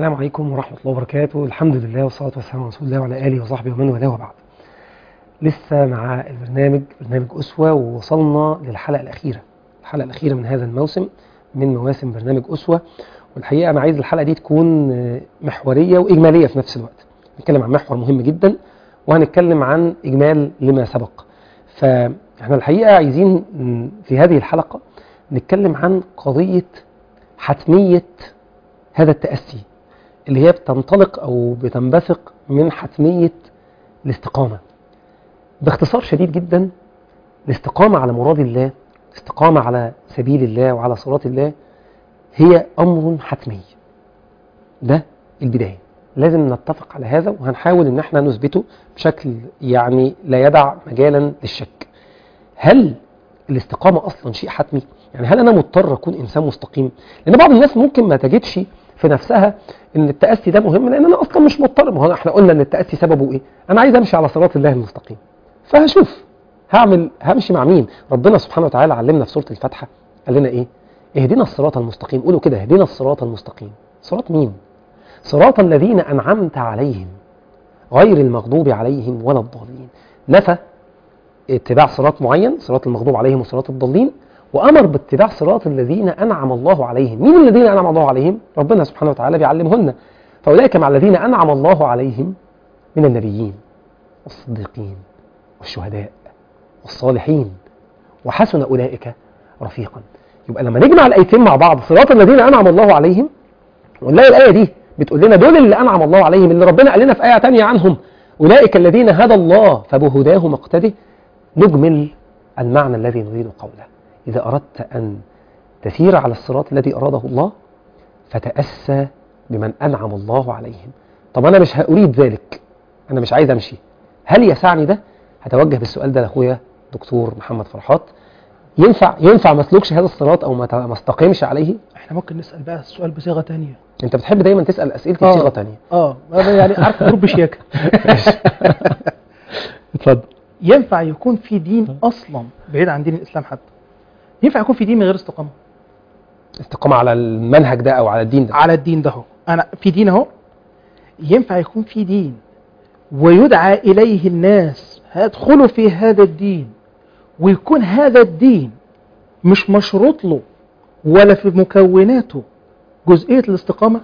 السلام عليكم ورحمة الله وبركاته الحمد لله والصلاة والسلام على رسول الله وعلى آله وصحبه ومن والاه وبعد لسه مع البرنامج برنامج أسوة ووصلنا للحلقة الأخيرة الحلقة الأخيرة من هذا الموسم من مواسم برنامج أسوة والحقيقة أنا عايز الحلقة دي تكون محورية وإجمالية في نفس الوقت نتكلم عن محور مهم جدا وهنتكلم عن إجمال لما سبق فإحنا الحقيقة عايزين في هذه الحلقة نتكلم عن قضية حتمية هذا التأسي اللي هي بتنطلق أو بتنبثق من حتمية الاستقامة باختصار شديد جدا الاستقامة على مراد الله الاستقامة على سبيل الله وعلى صراط الله هي أمر حتمي ده البداية لازم نتفق على هذا وهنحاول ان احنا نثبته بشكل يعني لا يدع مجالا للشك هل الاستقامة أصلا شيء حتمي يعني هل أنا مضطر أكون إنسان مستقيم لأن بعض الناس ممكن ما تجدش في نفسها ان التأسي ده مهم لان انا اصلا مش مضطر ما هو احنا قلنا ان التأسي سببه ايه انا عايز امشي على صراط الله المستقيم فهشوف هعمل همشي مع مين ربنا سبحانه وتعالى علمنا في سورة الفاتحة قال لنا ايه اهدنا الصراط المستقيم قولوا كده اهدنا الصراط المستقيم صراط مين صراط الذين انعمت عليهم غير المغضوب عليهم ولا الضالين نفى اتباع صراط معين صراط المغضوب عليهم وصراط الضالين وأمر باتباع صراط الذين أنعم الله عليهم مين الذين أنعم الله عليهم؟ ربنا سبحانه وتعالى بيعلمهن فأولئك مع الذين أنعم الله عليهم من النبيين والصديقين والشهداء والصالحين وحسن أولئك رفيقا يبقى لما نجمع الآيتين مع بعض صراط الذين أنعم الله عليهم ونلاقي الآية دي بتقول لنا دول اللي أنعم الله عليهم اللي ربنا قال لنا في آية تانية عنهم أولئك الذين هدى الله فبهداه مقتده نجمل المعنى الذي نريد قوله إذا أردت أن تسير على الصراط الذي أراده الله فتأسى بمن أنعم الله عليهم طب أنا مش أريد ذلك أنا مش عايز أمشي هل يسعني ده؟ هتوجه بالسؤال ده لأخويا دكتور محمد فرحات ينفع ينفع ما اسلكش هذا الصراط او ما استقيمش عليه احنا ممكن نسال بقى السؤال بصيغه تانية انت بتحب دايما تسال اسئلتي بصيغه تانية اه يعني عارف جروب شياكه اتفضل ينفع يكون في دين اصلا بعيد عن دين الاسلام حتى ينفع يكون في دين من غير استقامه استقامه على المنهج ده او على الدين ده على الدين ده هو انا في دين اهو ينفع يكون في دين ويدعى اليه الناس هيدخلوا في هذا الدين ويكون هذا الدين مش مشروط له ولا في مكوناته جزئيه الاستقامه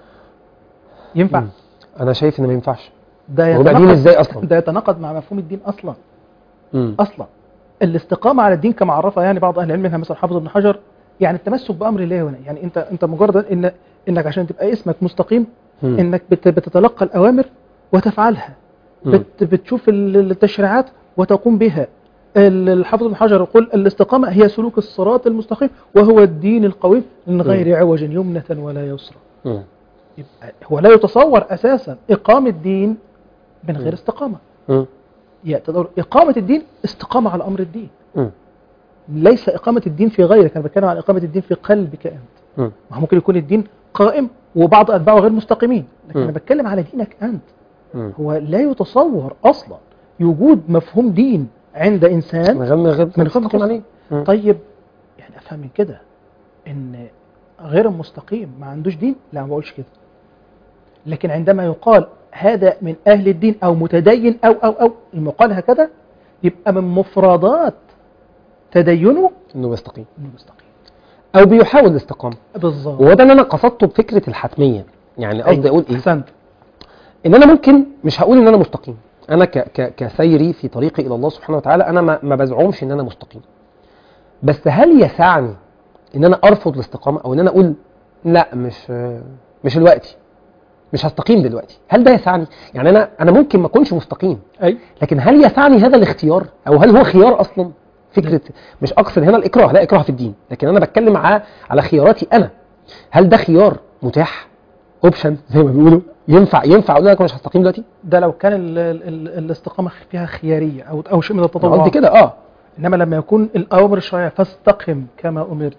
ينفع مم. انا شايف ان ما ينفعش ده هو بقى دين ازاي اصلا ده يتناقض مع مفهوم الدين اصلا مم. اصلا الاستقامه على الدين كما عرفها يعني بعض اهل العلم منها مثل حافظ ابن حجر يعني التمسك بامر الله هنا يعني انت انت مجرد ان انك عشان تبقى اسمك مستقيم مم. انك بت بتتلقى الاوامر وتفعلها مم. بت بتشوف ال- التشريعات وتقوم بها ال- الحافظ ابن حجر يقول الاستقامه هي سلوك الصراط المستقيم وهو الدين القويم من غير عوج يمنة ولا يسرى مم. يبقى هو لا يتصور اساسا اقامه دين من غير استقامه مم. يعني تدور إقامة الدين استقامة على أمر الدين مم. ليس إقامة الدين في غيرك أنا بتكلم عن إقامة الدين في قلبك أنت مم. ما هو ممكن يكون الدين قائم وبعض أتباعه غير مستقيمين لكن مم. أنا بتكلم على دينك أنت مم. هو لا يتصور أصلا وجود مفهوم دين عند من إنسان غير من غير من غير مستقيم عليه مم. طيب يعني أفهم من كده إن غير المستقيم ما عندوش دين لا ما بقولش كده لكن عندما يقال هذا من أهل الدين أو متدين أو أو أو المقال هكذا يبقى من مفردات تدينه انه بيستقيم انه مستقيم او بيحاول الاستقامه بالظبط وهو ده اللي انا قصدته بفكره الحتميه يعني قصدي اقول ايه احسنت ان انا ممكن مش هقول ان انا مستقيم انا ك ك كسيري في طريقي الى الله سبحانه وتعالى انا ما, ما بزعمش ان انا مستقيم بس هل يسعني ان انا ارفض الاستقامه او ان انا اقول لا مش مش دلوقتي مش هستقيم دلوقتي هل ده يسعني يعني انا انا ممكن ما اكونش مستقيم اي لكن هل يسعني هذا الاختيار او هل هو خيار اصلا فكره مش اقصد هنا الاكراه لا اكراه في الدين لكن انا بتكلم على على خياراتي انا هل ده خيار متاح اوبشن زي ما بيقولوا ينفع ينفع اقول لك مش هستقيم دلوقتي ده لو كان ال ال ال الاستقامة فيها خيارية أو أو شيء من أنا التطوع قصدي كده اه إنما لما يكون الأوامر الشرعية فاستقم كما أمرت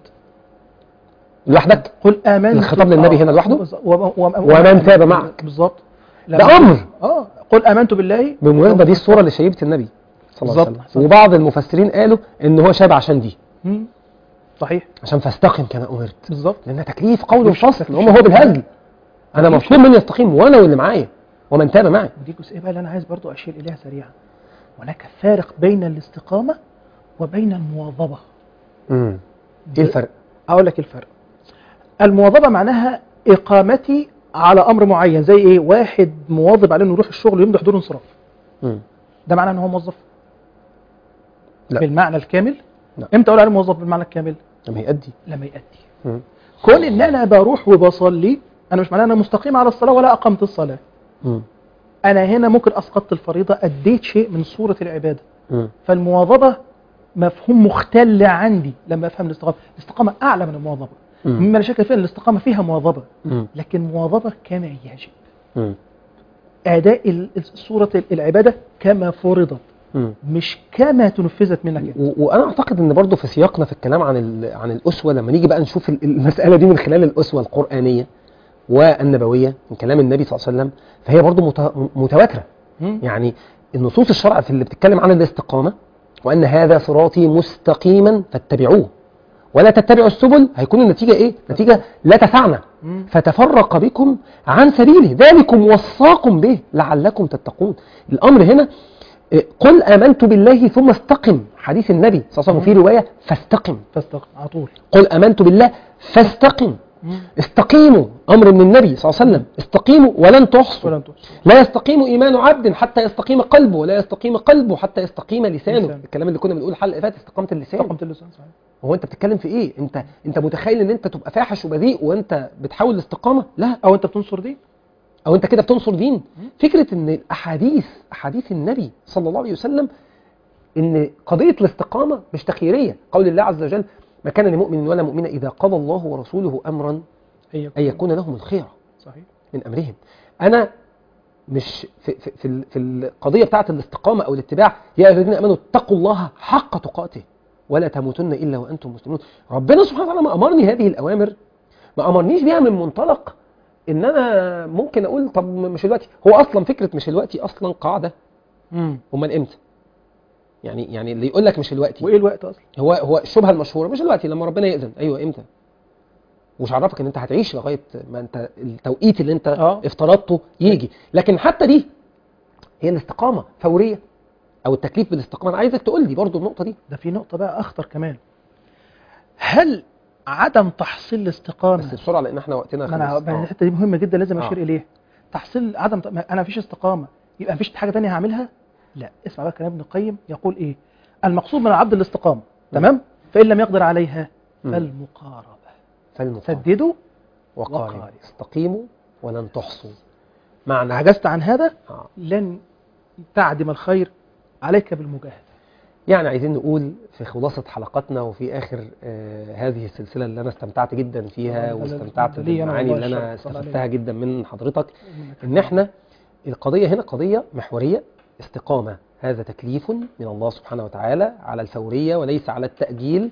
لوحدك قل آمنت الخطاب للنبي هنا لوحده؟ بالظبط. وم- وم- ومن تاب معك. بالظبط ده لما- امر اه قل آمنت بالله بالمناسبه دي الصوره اللي شيبت النبي صلى الله عليه بالظبط. وسلم وبعض المفسرين قالوا ان هو شاب عشان دي مم. صحيح عشان فاستقم كما امرت بالظبط لانها تكليف قول مش وفصل تكليف. هم هو بالهزل انا مطلوب مني استقيم وانا واللي معايا ومن تاب معي ودي جزئيه بقى اللي انا عايز برضو اشير اليها سريعا هناك فارق بين الاستقامه وبين المواظبه امم ايه الفرق اقول لك الفرق المواظبه معناها اقامتي على امر معين زي ايه واحد مواظب على انه يروح الشغل ويمضي حضور انصراف امم ده معناه ان هو موظف لا. بالمعنى الكامل لا. امتى اقول عليه موظف بالمعنى الكامل لما يأدي لما يأدي مم. كون ان انا بروح وبصلي انا مش معناه ان انا مستقيم على الصلاه ولا اقمت الصلاه مم. انا هنا ممكن اسقطت الفريضه اديت شيء من صوره العباده مم. فالمواظبه مفهوم مختل عندي لما افهم الاستقامه الاستقامه اعلى من المواظبه مم. مما لا شك فيه ان الاستقامه فيها مواظبه مم. لكن مواظبه كما يجب مم. اداء ال- صوره العباده كما فرضت مم. مش كما تنفذت منك انت. و- وانا اعتقد ان برضو في سياقنا في الكلام عن ال- عن الاسوه لما نيجي بقى نشوف ال- المساله دي من خلال الاسوه القرانيه والنبويه من كلام النبي صلى الله عليه وسلم فهي برضو مت- متواتره مم. يعني النصوص الشرع في اللي بتتكلم عن الاستقامه وان هذا صراطي مستقيما فاتبعوه ولا تتبعوا السبل هيكون النتيجه ايه؟ نتيجه لا تسعنا مم. فتفرق بكم عن سبيله ذلكم وصاكم به لعلكم تتقون الامر هنا إيه، قل امنت بالله ثم استقم حديث النبي صلى الله عليه وسلم في روايه فاستقم فاستقم على طول قل امنت بالله فاستقم مم. استقيموا امر من النبي صلى الله عليه وسلم استقيموا ولن تحصوا ولن تحصوا لا يستقيم ايمان عبد حتى يستقيم قلبه ولا يستقيم قلبه حتى يستقيم لسانه لسانه. الكلام اللي كنا بنقول الحلقه اللي فاتت استقامه اللسان استقمت اللسان صحيح هو انت بتتكلم في ايه انت انت متخيل ان انت تبقى فاحش وبذيء وانت بتحاول الاستقامه لا او انت بتنصر دين او انت كده بتنصر دين فكره ان الاحاديث احاديث النبي صلى الله عليه وسلم ان قضيه الاستقامه مش تخييريه قول الله عز وجل ما كان لمؤمن ولا مؤمنه اذا قضى الله ورسوله امرا هي ان يكون لهم الخيره صحيح من امرهم انا مش في في في, ال- في القضيه بتاعه الاستقامه او الاتباع يا ايها الذين امنوا اتقوا الله حق تقاته ولا تموتن الا وانتم مسلمون ربنا سبحانه وتعالى ما امرني هذه الاوامر ما امرنيش بيها من منطلق ان انا ممكن اقول طب مش دلوقتي هو اصلا فكره مش دلوقتي اصلا قاعده امم امال امتى يعني يعني اللي يقول لك مش دلوقتي وايه الوقت اصلا هو هو الشبهه المشهوره مش دلوقتي لما ربنا يأذن ايوه امتى ومش عرفك ان انت هتعيش لغايه ما انت التوقيت اللي انت اه. افترضته يجي لكن حتى دي هي الاستقامه فوريه او التكليف بالاستقامه انا عايزك تقول لي برضو النقطه دي ده في نقطه بقى اخطر كمان هل عدم تحصيل الاستقامه بس بسرعه لان احنا وقتنا ما انا خلص. بقى اه. الحته دي مهمه جدا لازم آه. اشير اليها تحصيل عدم ما انا مفيش استقامه يبقى مفيش حاجه تانية هعملها لا اسمع بقى كلام ابن القيم يقول ايه المقصود من العبد الاستقامه تمام فان لم يقدر عليها مم. فالمقاربه فالمقام سددوا وقارب وقارب. استقيموا ولن تحصوا معنى عجزت عن هذا آه. لن تعدم الخير عليك بالمجاهده يعني عايزين نقول في خلاصة حلقاتنا وفي آخر آه هذه السلسلة اللي أنا استمتعت جدا فيها آه، واستمتعت لي أنا بالمعاني والله اللي أنا الشرف. طلع استفدتها عليك. جدا من حضرتك إن إحنا القضية هنا قضية محورية استقامة هذا تكليف من الله سبحانه وتعالى على الفورية وليس على التأجيل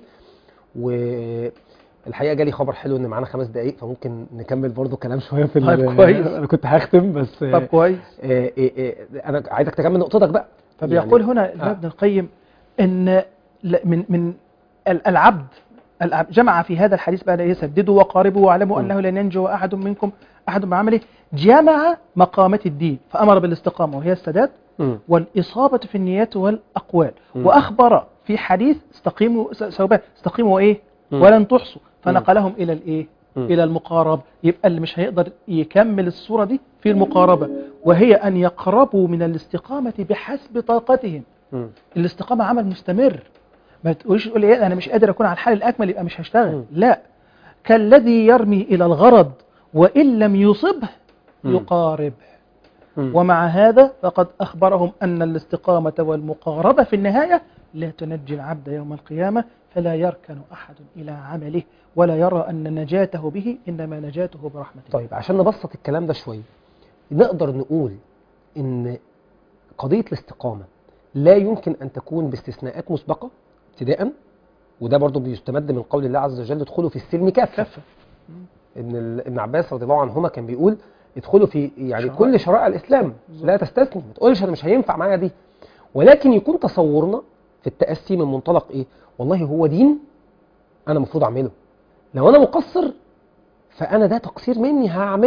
والحقيقة جالي خبر حلو إن معانا خمس دقايق فممكن نكمل برضو كلام شوية في ال- طيب، كويس. أنا كنت هختم بس طب كويس آه آه آه أنا عايزك تكمل نقطتك بقى فبيقول يعني- هنا آه. الإمام ابن القيم ان ل- من من ال- العبد العبد- جمع في هذا الحديث بقى ايه سددوا وقاربوا واعلموا م. انه لن ينجو احد منكم احد بعمله جمع مقامات الدين فامر بالاستقامه وهي السداد مم. والاصابه في النيات والاقوال م. واخبر في حديث استقيموا س- سوبان استقيموا وايه م. ولن تحصوا فنقلهم الى الايه م. الى المقارب يبقى اللي مش هيقدر يكمل الصوره دي في المقاربه وهي ان يقربوا من الاستقامه بحسب طاقتهم مم. الاستقامه عمل مستمر ما تقوليش تقول ايه انا مش قادر اكون على الحال الاكمل يبقى مش هشتغل مم. لا كالذي يرمي الى الغرض وان لم يصبه مم. يقارب مم. ومع هذا فقد اخبرهم ان الاستقامه والمقاربه في النهايه لا تنجي العبد يوم القيامه فلا يركن احد الى عمله ولا يرى ان نجاته به انما نجاته برحمه الله طيب عشان نبسط الكلام ده شويه نقدر نقول ان قضيه الاستقامه لا يمكن ان تكون باستثناءات مسبقه ابتداء وده برضو بيستمد من قول الله عز وجل ادخلوا في السلم كافه كفه ابن ال- ابن عباس رضي الله عنهما كان بيقول ادخلوا في يعني شرائع. كل شرائع الاسلام لا تستثني ما تقولش انا مش هينفع معايا دي ولكن يكون تصورنا في التاسي من منطلق ايه والله هو دين انا المفروض اعمله لو انا مقصر فانا ده تقصير مني هعمله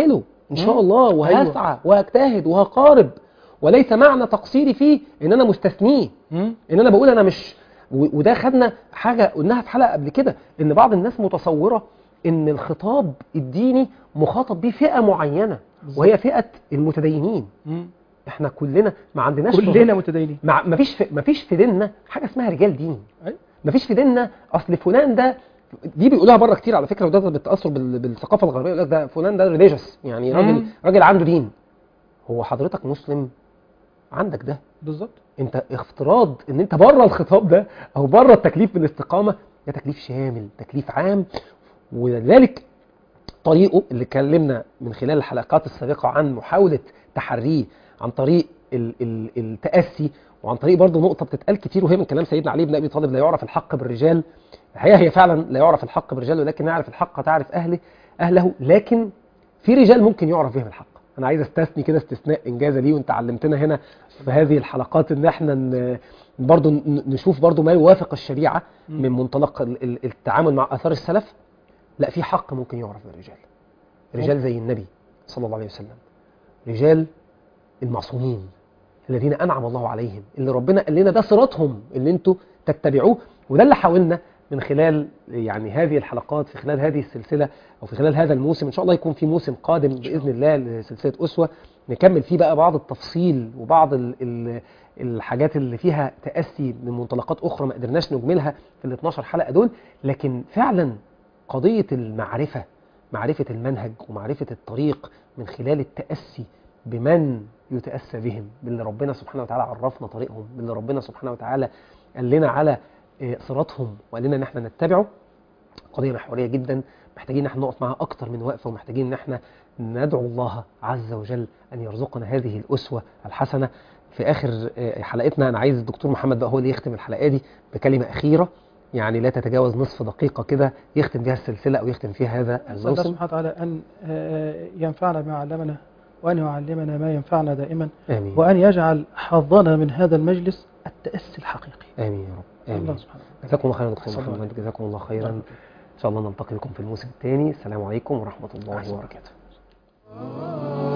ان شاء مم. الله وهسعى وهجتهد وهقارب وليس معنى تقصيري فيه ان انا مستثنيه مم. ان انا بقول انا مش و- وده خدنا حاجه قلناها في حلقه قبل كده ان بعض الناس متصوره ان الخطاب الديني مخاطب بيه فئه معينه وهي فئه المتدينين مم. احنا كلنا ما عندناش كلنا متدينين ما ما فيش في ما فيش في ديننا حاجه اسمها رجال دين أيوة. ما فيش في ديننا اصل فلان ده دي بيقولوها بره كتير على فكره وده بالتاثر بال- بالثقافه الغربيه يقول لك ده فلان ده ريليجيوس يعني راجل مم. راجل عنده دين هو حضرتك مسلم عندك ده بالظبط انت افتراض ان انت بره الخطاب ده او بره التكليف بالاستقامه ده تكليف شامل تكليف عام ولذلك طريقه اللي اتكلمنا من خلال الحلقات السابقه عن محاوله تحريه عن طريق ال ال التاسي وعن طريق برضه نقطه بتتقال كتير وهي من كلام سيدنا علي بن ابي طالب لا يعرف الحق بالرجال الحقيقه هي فعلا لا يعرف الحق بالرجال ولكن يعرف الحق تعرف اهله اهله لكن في رجال ممكن يعرف بهم الحق انا عايز استثني كده استثناء انجازه ليه وانت علمتنا هنا في هذه الحلقات ان احنا ن- برضو ن- نشوف برضو ما يوافق الشريعه مم. من منطلق ال- ال- التعامل مع اثار السلف لا في حق ممكن يعرف بالرجال رجال زي النبي صلى الله عليه وسلم رجال المعصومين الذين انعم الله عليهم اللي ربنا قال لنا ده صراطهم اللي انتوا تتبعوه وده اللي حاولنا من خلال يعني هذه الحلقات في خلال هذه السلسله او في خلال هذا الموسم ان شاء الله يكون في موسم قادم باذن الله لسلسله اسوه نكمل فيه بقى بعض التفصيل وبعض ال ال الحاجات اللي فيها تاسي من منطلقات اخرى ما قدرناش نجملها في ال 12 حلقه دول لكن فعلا قضيه المعرفه معرفه المنهج ومعرفه الطريق من خلال التاسي بمن يتاسى بهم باللي ربنا سبحانه وتعالى عرفنا طريقهم باللي ربنا سبحانه وتعالى قال لنا على آه، صراطهم وقال لنا ان احنا نتبعه قضيه محوريه جدا محتاجين ان احنا نقف معاها اكتر من وقفه ومحتاجين ان احنا ندعو الله عز وجل ان يرزقنا هذه الاسوه الحسنه في اخر آه، حلقتنا انا عايز الدكتور محمد بقى هو اللي يختم الحلقه دي بكلمه اخيره يعني لا تتجاوز نصف دقيقه كده يختم بها السلسله او يختم فيها هذا أسأل الله الموسم سبحانه وتعالى أن آه، ينفعنا بما علمنا وأن يعلمنا ما ينفعنا دائما امين وأن يجعل حظنا من هذا المجلس التأسي الحقيقي امين يا رب الله امين سبحانه وتعالى جزاكم الله خيرا دكتور صلى الله محمد جزاكم الله خيرا الله ان شاء الله نلتقي بكم في الموسم الثاني السلام عليكم ورحمه الله أحسن. وبركاته